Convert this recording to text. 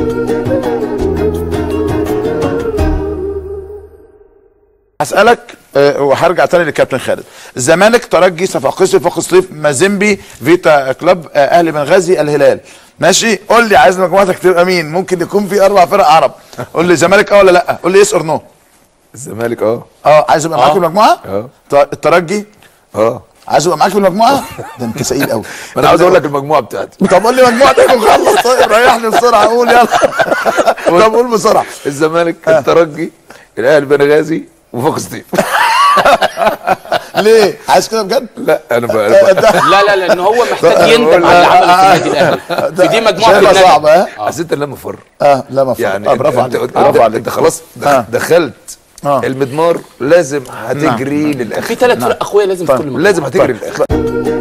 هسألك آه، وهرجع تاني للكابتن خالد الزمالك ترجي صفاقسي فقسطيف مازيمبي فيتا كلوب آه، اهلي بنغازي الهلال ماشي قول لي عايز مجموعتك تبقى مين ممكن يكون في اربع فرق عرب قول لي زمالك اه ولا لا قول لي يس اور نو الزمالك اه اه عايز ابقى معاك في المجموعه اه. ط- الترجي اه عايز ابقى معاك في المجموعه ده انت سئيل قوي ما انا عاوز اقول لك المجموعه بتاعتي طب قول لي مجموعتك وخلص طيب ريحني بسرعه قول يلا طب قول بسرعه الزمالك الترجي الاهلي بنغازي وفوق ستيف ليه عايز كده بجد لا انا بقى لا لا لان هو محتاج يندم على اللي عمله في النادي الاهلي في دي مجموعه شايفها الندم. صعبه ها حسيت ان انا مفر اه لا مفهوم يعني آه انت برافو انت, عليك انت, برافو انت, عليك انت خلاص دخ- آه. دخلت آه. المدمار لازم هتجري للاخر في ثلاث فرق اخويا لازم في كل مجموعة. لازم هتجري للاخر